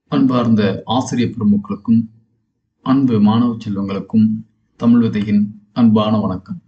அன்பார்ந்த ஆசிரியர் பெருமக்களுக்கும் அன்பு மாணவ செல்வங்களுக்கும் தமிழ் விதையின் அன்பான வணக்கம்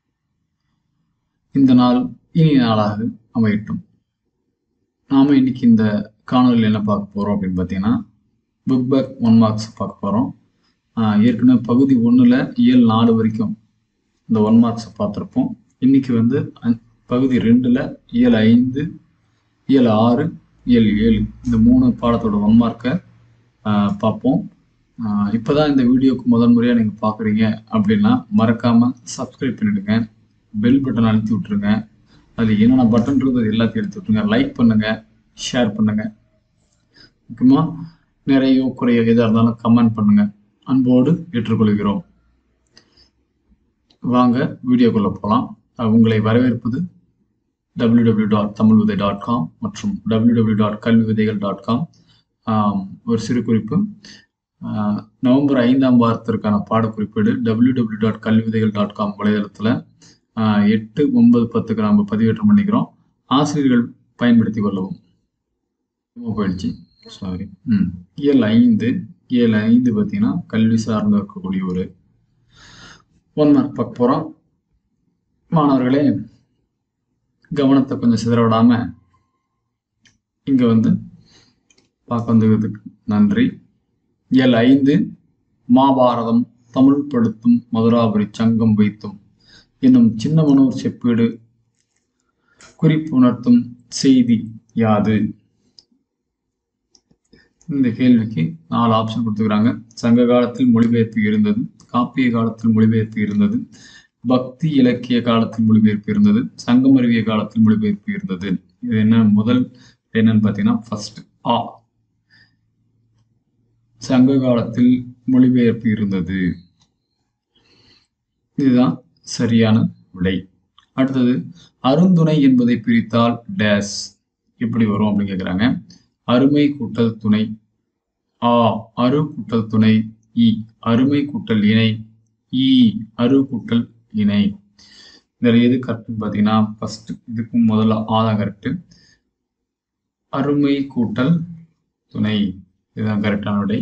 இந்த நாள் இனிய நாளாக அமையட்டும் நாம இன்னைக்கு இந்த காணொலியில் என்ன பார்க்க போறோம் அப்படின்னு பார்த்தீங்கன்னா புக் பேக் ஒன் மார்க்ஸ் பார்க்க போறோம் ஆஹ் ஏற்கனவே பகுதி ஒண்ணுல இயல் நாலு வரைக்கும் இந்த ஒன் மார்க்ஸை பார்த்துருப்போம் இன்னைக்கு வந்து அ- பகுதி ரெண்டுல இயல் ஐந்து இயல் ஆறு இயல் ஏழு இந்த மூணு பாடத்தோட ஒன் மார்க்கை பார்ப்போம் ஆஹ் இப்பதான் இந்த வீடியோக்கு முதல் முறையா நீங்க பாக்குறீங்க அப்படின்னா மறக்காம சப்ஸ்கிரைப் பண்ணிடுங்க பெல் பட்டன் அழுத்தி விட்டுருங்க அதுல என்னென்ன பட்டன் இருக்கோ அது எல்லாத்தையும் எடுத்து விட்டுருங்க லைக் பண்ணுங்க ஷேர் பண்ணுங்க முக்கியமா நிறைய குறைய எதா இருந்தாலும் கமெண்ட் பண்ணுங்க அன்போடு ஏற்றுக்கொள்கிறோம் வாங்க வீடியோக்குள்ள போகலாம் உங்களை வரவேற்பது www.tamilvidai.com டாட் தமிழ் விதை டாட் காம் மற்றும் www.kalvividaigal.com டாட் கல்வி விதைகள் டாட் காம் ஒரு சிறு குறிப்பு ஆஹ் நவம்பர் ஐந்தாம் வாரத்திற்கான பாடக்குறிப்பீடு www.kalvividaigal.com டாட் கல்வி விதைகள் டாட் காம் வலைதளத்தில் எட்டு ஒன்பது பத்துக்கு நம்ம பதிவேற்றம் பண்ணிக்கிறோம் ஆசிரியர்கள் பயன்படுத்தி கொள்ளவும் சும்மா போயிடுச்சு சாரி ம் இயல் ஐந்து இயல் ஐந்து பார்த்தீங்கன்னா கல்வி சார்ந்து இருக்கக்கூடிய ஒரு ஒன் மார்க் பார்க்க போகிறோம் மாணவர்களே கவனத்தை கொஞ்சம் சிதற விடாம இங்க வந்து பார்க்க வந்ததுக்கு நன்றி இயல் ஐந்து மாபாரதம் தமிழ் படுத்தும் மதுராபுரி சங்கம் வைத்தும் என்னும் சின்னமனூர் செப்பீடு குறிப்புணர்த்தும் செய்தி யாது இந்த கேள்விக்கு நாலு ஆப்ஷன் கொடுத்துக்கிறாங்க சங்க காலத்தில் மொழிபெயர்ப்பு இருந்தது காப்பிய காலத்தில் மொழிபெயர்ப்பு இருந்தது பக்தி இலக்கிய காலத்தில் மொழிபெயர்ப்பு இருந்தது சங்கம் அறிவிய காலத்தில் மொழிபெயர்ப்பு இருந்தது இது என்ன முதல் என்னன்னு பார்த்தீங்கன்னா ஃபர்ஸ்ட் ஆ சங்க காலத்தில் மொழிபெயர்ப்பு இருந்தது இதுதான் சரியான விடை அடுத்தது அருந்துணை என்பதை பிரித்தால் டேஸ் எப்படி வரும் அப்படின்னு கேக்குறாங்க அருமை கூட்டல் துணை ஆ அரு கூட்டல் துணை இ அருமை கூட்டல் இணை ஈ அரு கூட்டல் இணை இதுல எது கரெக்ட்னு பார்த்தீங்கன்னா ஃபர்ஸ்ட் இதுக்கும் முதல்ல ஆ தான் கரெக்ட் அருமை கூட்டல் துணை இதுதான் கரெக்டான விடை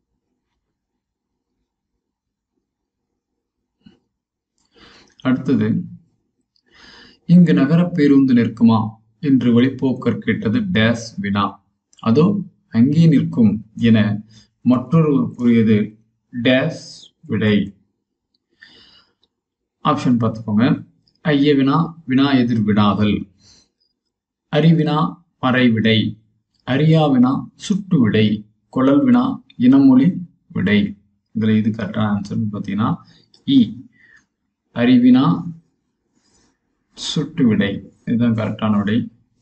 அடுத்தது இங்கு நகர பேருந்து நிற்குமா என்று வழிப்போக்கர் கேட்டது டேஸ் வினா அதோ அங்கே நிற்கும் என மற்றொருவர் கூறியது டேஸ் விடை ஆப்ஷன் பார்த்துக்கோங்க ஐய வினா வினா எதிர் வினாதல் அறிவினா மறைவிடை அறியா வினா சுட்டு விடை குழல் வினா இனமொழி விடை இதுல இது கரெக்டான ஆன்சர்னு பார்த்தீங்கன்னா இ அறிவினா சுட்டு விடை இதுதான் கரெக்டான விடை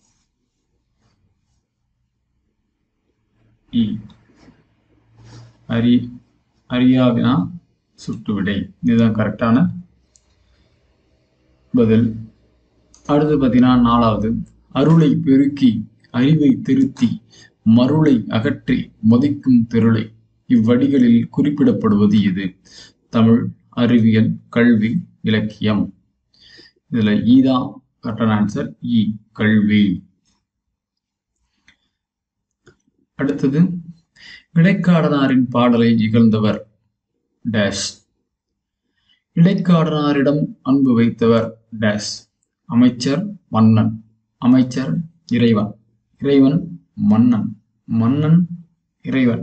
இ அறி அறியாவினா சுட்டு விடை இதுதான் கரெக்டான பதில் அடுத்து பார்த்தீங்கன்னா நாலாவது அருளை பெருக்கி அறிவை திருத்தி மருளை அகற்றி மதிக்கும் திரளை இவ்வடிகளில் குறிப்பிடப்படுவது எது தமிழ் அறிவியல் கல்வி இலக்கியம் இதுல ஈ தான் கரெக்டான ஆன்சர் இ கல்வி அடுத்தது இடைக்காடனாரின் பாடலை இகழ்ந்தவர் டேஷ் இடைக்காடனாரிடம் அன்பு வைத்தவர் டேஷ் அமைச்சர் மன்னன் அமைச்சர் இறைவன் இறைவன் மன்னன் மன்னன் இறைவன்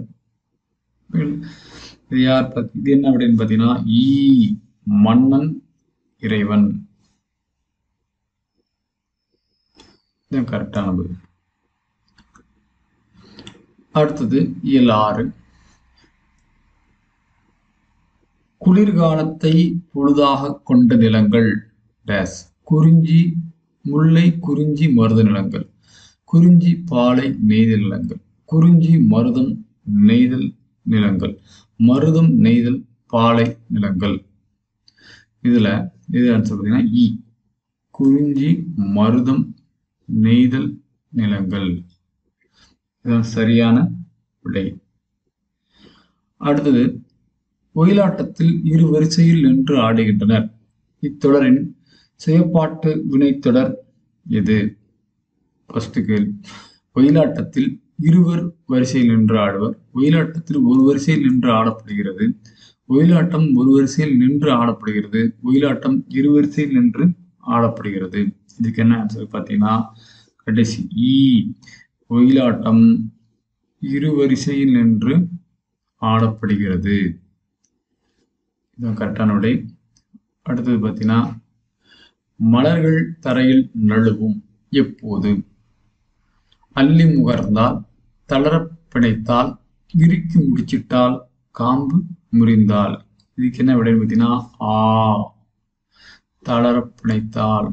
இது யார் பத்தி இது என்ன அப்படின்னு பார்த்தீங்கன்னா ஈ மன்னன் இறைவன் இது கரெக்டானது அடுத்தது இயல் ஆறு குளிர்காலத்தை பொழுதாக கொண்ட நிலங்கள் டேஸ் குறிஞ்சி முல்லை குறிஞ்சி மருத நிலங்கள் குறிஞ்சி பாலை நெய்தல் நிலங்கள் குறிஞ்சி மருதம் நெய்தல் நிலங்கள் மருதம் நெய்தல் பாலை நிலங்கள் இதுல இது ஆன்சர் பார்த்தீங்கன்னா இ குறிஞ்சி மருதம் நெய்தல் நிலங்கள் இதுதான் சரியான விடை அடுத்தது ஒயிலாட்டத்தில் இரு வரிசையில் நின்று ஆடுகின்றனர் இத்தொடரின் செயற்பாட்டு வினைத்தொடர் எது ஃபர்ஸ்ட் கேள்வி ஒயிலாட்டத்தில் இருவர் வரிசையில் நின்று ஆடுவர் ஒயிலாட்டத்தில் ஒரு வரிசையில் நின்று ஆடப்படுகிறது ஒயிலாட்டம் ஒரு வரிசையில் நின்று ஆடப்படுகிறது ஒயிலாட்டம் இரு வரிசையில் நின்று ஆடப்படுகிறது இதுக்கு என்ன ஆன்சர் பார்த்தீங்கன்னா கடைசி இ ஒயிலாட்டம் இரு வரிசையில் நின்று ஆடப்படுகிறது இதுதான் கரெக்டான விடை அடுத்தது பார்த்தீங்கன்னா மலர்கள் தரையில் நழுவும் எப்போது அள்ளி முகர்ந்தால் தளர பிணைத்தால் இறுக்கி முடிச்சிட்டால் காம்பு முறிந்தால் இதுக்கு என்ன விடை பார்த்தீங்கன்னா ஆ தளர பிணைத்தால்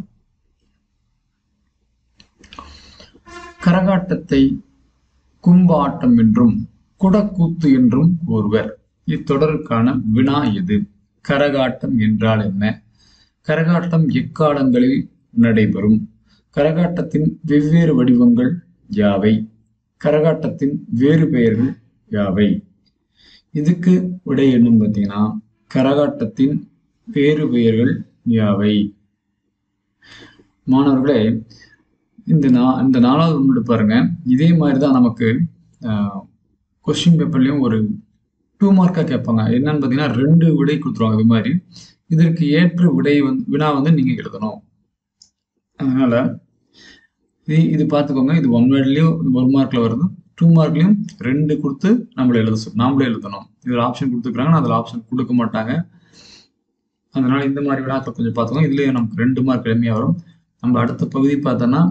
கரகாட்டத்தை கும்பாட்டம் என்றும் குடக்கூத்து என்றும் கூறுவர் இத்தொடருக்கான வினா எது கரகாட்டம் என்றால் என்ன கரகாட்டம் எக்காலங்களில் நடைபெறும் கரகாட்டத்தின் வெவ்வேறு வடிவங்கள் யாவை கரகாட்டத்தின் வேறு பெயர்கள் யாவை இதுக்கு விடை என்னன்னு பார்த்தீங்கன்னா கரகாட்டத்தின் வேறு பெயர்கள் யாவை மாணவர்களே இந்த நா இந்த நாலாவது ஒன்று பாருங்க இதே மாதிரி தான் நமக்கு கொஸ்டின் பேப்பர்லையும் ஒரு டூ மார்க்காக கேட்பாங்க என்னன்னு பார்த்தீங்கன்னா ரெண்டு விடை கொடுத்துருவாங்க இது மாதிரி இதற்கு ஏற்ற விடை வந்து வினா வந்து நீங்கள் எழுதணும் அதனால இது இது பார்த்துக்கோங்க இது ஒன் வேர்ட்லேயும் ஒன் மார்க்கில் வருது டூ மார்க்லையும் ரெண்டு கொடுத்து நம்மளை எழுத சொல் நாமளே எழுதணும் இதில் ஆப்ஷன் கொடுத்துக்கிறாங்க அதில் ஆப்ஷன் கொடுக்க மாட்டாங்க அதனால இந்த மாதிரி வினாக்கள் கொஞ்சம் பார்த்துக்கோங்க இதுலேயே நமக்கு ரெண்டு மார்க் எளிமையாக வரும் நம்ம அடுத்த பகுதி பார்த்தோன்னா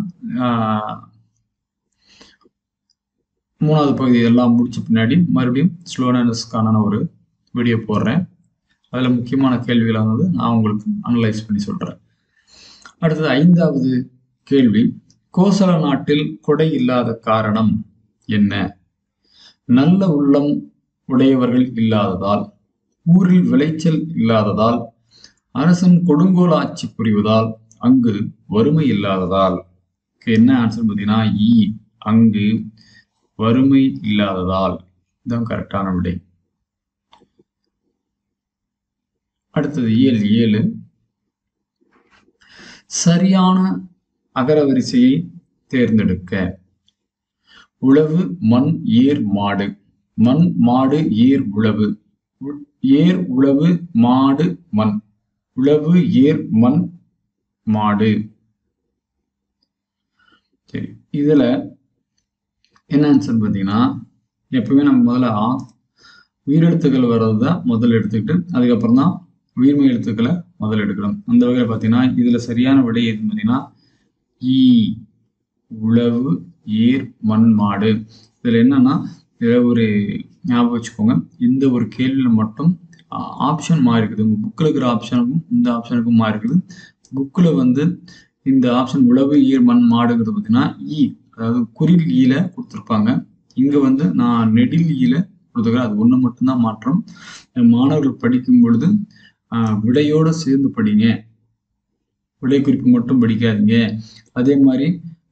மூணாவது பகுதி எல்லாம் முடிச்ச பின்னாடி மறுபடியும் ஸ்லோனஸ்க்கான ஒரு வீடியோ போடுறேன் அதில் முக்கியமான கேள்விகளை வந்து நான் உங்களுக்கு அனலைஸ் பண்ணி சொல்கிறேன் அடுத்தது ஐந்தாவது கேள்வி கோசல நாட்டில் கொடை இல்லாத காரணம் என்ன நல்ல உள்ளம் உடையவர்கள் இல்லாததால் ஊரில் விளைச்சல் இல்லாததால் அரசன் கொடுங்கோல் ஆட்சி புரிவதால் அங்கு வறுமை இல்லாததால் என்ன ஆன்சர் பார்த்தீங்கன்னா இ அங்கு வறுமை இல்லாததால் இதுதான் கரெக்டான விடை அடுத்தது ஏழு ஏழு சரியான அகரவரிசையை தேர்ந்தெடுக்க உழவு மண் ஏர் மாடு மண் மாடு ஏர் உழவு ஏர் உழவு மாடு மண் உழவு ஏர் மண் மாடு சரி இதுல என்ன ஆன்சர் பார்த்தீங்கன்னா எப்பவுமே நம்ம முதல்ல ஆ உயிரெழுத்துக்கள் வர்றது தான் முதல்ல எடுத்துக்கிட்டு அதுக்கப்புறம் தான் உயிர்மை எழுத்துக்களை முதல்ல எடுக்கணும் அந்த வகையில் பார்த்தீங்கன்னா இதில் சரியான விடை எது பார்த்தீங்கன்னா ஈ உழவு ஏர் மண் மாடு இதில் என்னன்னா இதில் ஒரு ஞாபகம் வச்சுக்கோங்க இந்த ஒரு கேள்வியில் மட்டும் ஆப்ஷன் மாறி இருக்குது உங்கள் புக்கில் இருக்கிற ஆப்ஷனுக்கும் இந்த ஆப்ஷனுக்கும் மாறி இருக்குது புக்கில் வந்து இந்த ஆப்ஷன் உழவு ஈர் மண் மாடுங்கிறது பார்த்தீங்கன்னா ஈ அதாவது குறில் ஈல கொடுத்துருப்பாங்க இங்கே வந்து நான் நெடில் ஈல கொடுத்துருக்கேன் அது ஒன்று மட்டும்தான் மாற்றம் மாணவர்கள் படிக்கும் பொழுது விடையோடு சேர்ந்து படிங்க விடை குறிப்பு மட்டும் படிக்காதீங்க அதே மாதிரி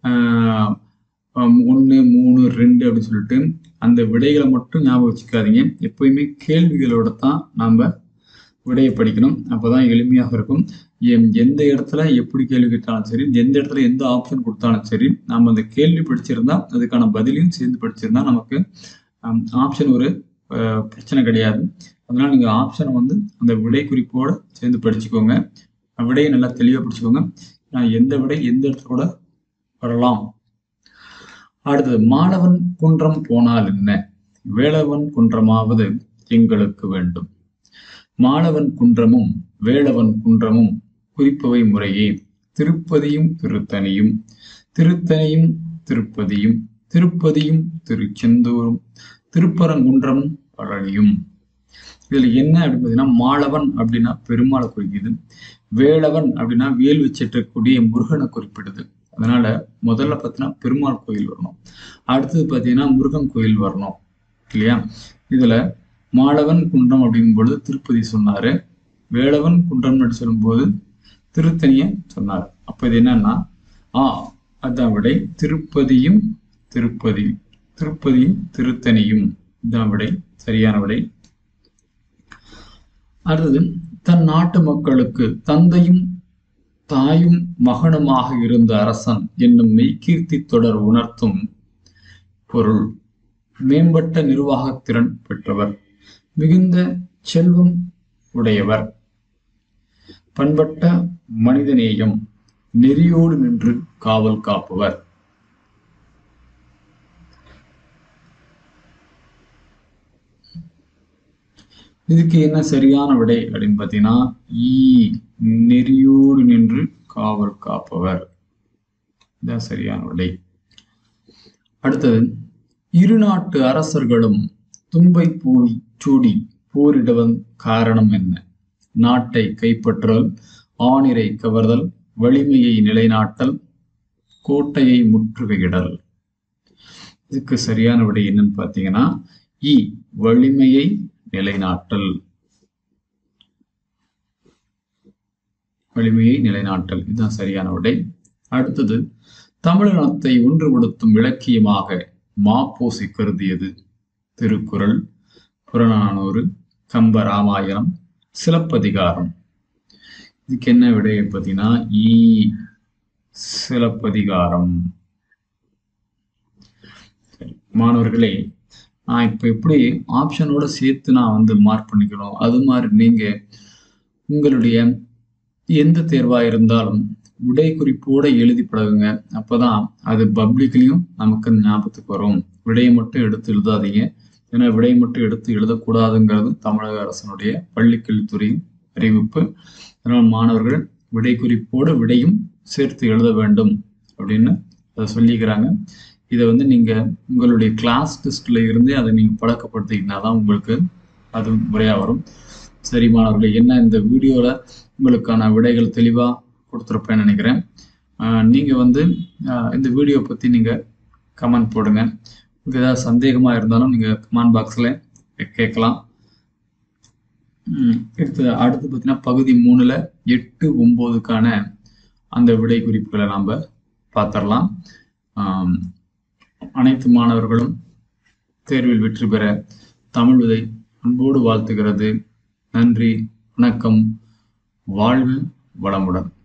ஒன்று மூணு ரெண்டு அப்படின்னு சொல்லிட்டு அந்த விடைகளை மட்டும் ஞாபகம் வச்சுக்காதீங்க எப்பயுமே கேள்விகளோட தான் நாம் விடையை படிக்கணும் அப்போதான் எளிமையாக இருக்கும் எந்த இடத்துல எப்படி கேள்வி கேட்டாலும் சரி எந்த இடத்துல எந்த ஆப்ஷன் கொடுத்தாலும் சரி நம்ம அந்த கேள்வி படிச்சிருந்தா அதுக்கான பதிலையும் சேர்ந்து படிச்சிருந்தா நமக்கு ஆப்ஷன் ஒரு பிரச்சனை கிடையாது அதனால நீங்கள் ஆப்ஷனை வந்து அந்த விடை குறிப்போடு சேர்ந்து படிச்சுக்கோங்க விடையை நல்லா தெளிவாக படிச்சுக்கோங்க நான் எந்த விடை எந்த இடத்துல கூட வரலாம் அடுத்தது மாணவன் குன்றம் போனால் என்ன வேளவன் குன்றமாவது எங்களுக்கு வேண்டும் மாணவன் குன்றமும் வேளவன் குன்றமும் குறிப்பவை முறையே திருப்பதியும் திருத்தணியும் திருத்தணியும் திருப்பதியும் திருப்பதியும் திருச்செந்தூரும் திருப்பரங்குன்றமும் பழனியும் இதுல என்ன அப்படின்னு பார்த்தீங்கன்னா மாளவன் அப்படின்னா பெருமாளை குறிக்குது வேளவன் அப்படின்னா வேல் வச்சிட்டக்கூடிய முருகனை குறிப்பிடுது அதனால முதல்ல பார்த்தீங்கன்னா பெருமாள் கோயில் வரணும் அடுத்தது பார்த்தீங்கன்னா முருகன் கோயில் வரணும் இல்லையா இதுல மாளவன் குன்றம் அப்படிங்கும் பொழுது திருப்பதி சொன்னாரு வேளவன் குன்றம்னு சொல்லும்போது திருத்தணிய சொன்னார் அப்ப இது என்னன்னா ஆ அதான் விடை திருப்பதியும் திருப்பதி திருப்பதியும் திருத்தணியும் இதான் விடை சரியான விடை அடுத்தது தன் நாட்டு மக்களுக்கு தந்தையும் தாயும் மகனுமாக இருந்த அரசன் என்னும் மெய்கீர்த்தி தொடர் உணர்த்தும் பொருள் மேம்பட்ட நிர்வாகத்திறன் பெற்றவர் மிகுந்த செல்வம் உடையவர் பண்பட்ட மனிதநேயம் நெறியோடு நின்று காவல் காப்பவர் இதுக்கு என்ன சரியான விடை அப்படின்னு பார்த்தீங்கன்னா ஈ நெறியோடு நின்று காவல் காப்பவர் இதான் சரியான விடை அடுத்தது இரு நாட்டு அரசர்களும் தும்பை போய் சூடி போரிடுவன் காரணம் என்ன நாட்டை கைப்பற்றல் ஆணிரை கவர்தல் வலிமையை நிலைநாட்டல் கோட்டையை முற்றுகையிடல் இதுக்கு சரியான விடை என்னன்னு பார்த்தீங்கன்னா இ வலிமையை நிலைநாட்டல் வலிமையை நிலைநாட்டல் இதுதான் சரியான விடை அடுத்தது தமிழினத்தை ஒன்றுபடுத்தும் இலக்கியமாக மாப்போசி கருதியது திருக்குறள் புறநானூறு கம்ப ராமாயணம் சிலப்பதிகாரம் இதுக்கு என்ன விடை பார்த்தீங்கன்னா ஈ சிலப்பதிகாரம் சரி மாணவர்களே நான் இப்போ எப்படி ஆப்ஷனோட சேர்த்து நான் வந்து மார்க் பண்ணிக்கணும் அது மாதிரி நீங்க உங்களுடைய எந்த தேர்வா இருந்தாலும் விடை குறிப்போட எழுதி பழகுங்க அப்பதான் அது பப்ளிக்லயும் நமக்கு ஞாபகத்துக்கு வரும் விடையை மட்டும் எடுத்து எழுதாதீங்க ஏன்னா விடையை மட்டும் எடுத்து எழுதக்கூடாதுங்கிறது தமிழக அரசனுடைய பள்ளிக்கல்வித்துறையின் அறிவிப்பு அதனால் மாணவர்கள் விடை குறிப்போடு விடையும் சேர்த்து எழுத வேண்டும் அப்படின்னு அதை சொல்லிக்கிறாங்க இதை வந்து நீங்க உங்களுடைய கிளாஸ் டெஸ்ட்ல இருந்தே அதை நீங்க பழக்கப்படுத்திக்கிட்டா தான் உங்களுக்கு அது முறையா வரும் சரி மாணவர்களே என்ன இந்த வீடியோல உங்களுக்கான விடைகள் தெளிவா கொடுத்துருப்பேன்னு நினைக்கிறேன் ஆஹ் நீங்க வந்து ஆஹ் இந்த வீடியோ பத்தி நீங்க கமெண்ட் போடுங்க உங்களுக்கு ஏதாவது சந்தேகமா இருந்தாலும் நீங்க கமெண்ட் பாக்ஸ்ல கேட்கலாம் உம் அடுத்து அடுத்து பார்த்தீங்கன்னா பகுதி மூணுல எட்டு ஒன்பதுக்கான அந்த விடை குறிப்புகளை நாம பார்த்துடலாம் ஆம், அனைத்து மாணவர்களும் தேர்வில் வெற்றி பெற தமிழ் விதை அன்போடு வாழ்த்துகிறது நன்றி வணக்கம் வாழ்வு வளமுடன்